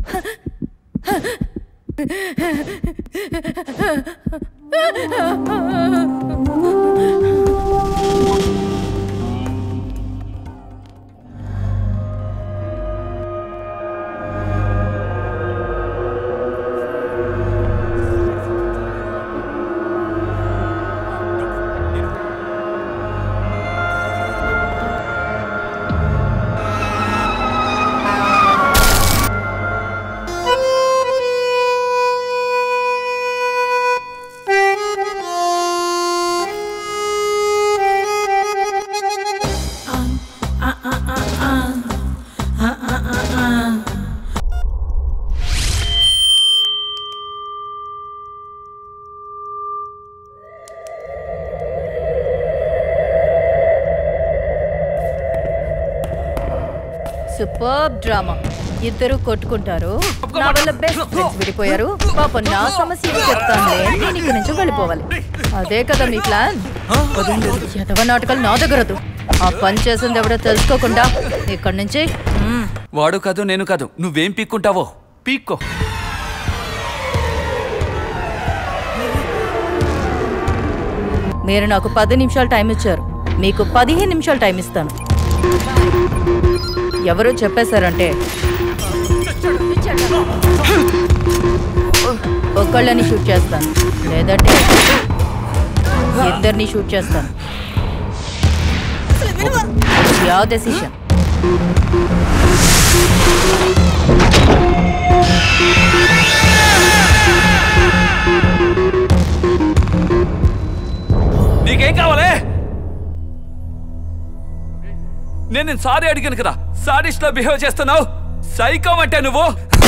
Super drama ఇద్దరు కొట్టుకుంటారు నా వల్ల బెస్ట్ ఫ్రెండ్స్ విడిపోయారు పాప నా సమస్య ఏం చెప్తానులే నేను ఇక్కడి నుంచి వెళ్ళిపోవాలి అదే కదా మీ ప్లాన్ ఎదవ నాటకాలు నా దగ్గర వద్దు. ఆ పని చేసింది ఎవడో తెలుసుకోకుండా ఇక్కడి నుంచి మ్మ్. వాడు కాదు నేను కాదు నువ్వేం పీక్కుంటావో పీక్కో మీరు నాకు పది నిమిషాలు టైం ఇచ్చారు మీకు పదిహేను నిమిషాలు టైం ఇస్తాను ఎవరు చెప్పేశారంటే ఒక్కళ్ళని షూట్ చేస్తాను లేదంటే ఇద్దరిని షూట్ చేస్తాను యా డెసిషన్ నీకేం కావాలి నేను సారీ అడిగాను కదా సారీస్ లో బిహేవ్ చేస్తున్నావు సైకో అంటే నువ్వు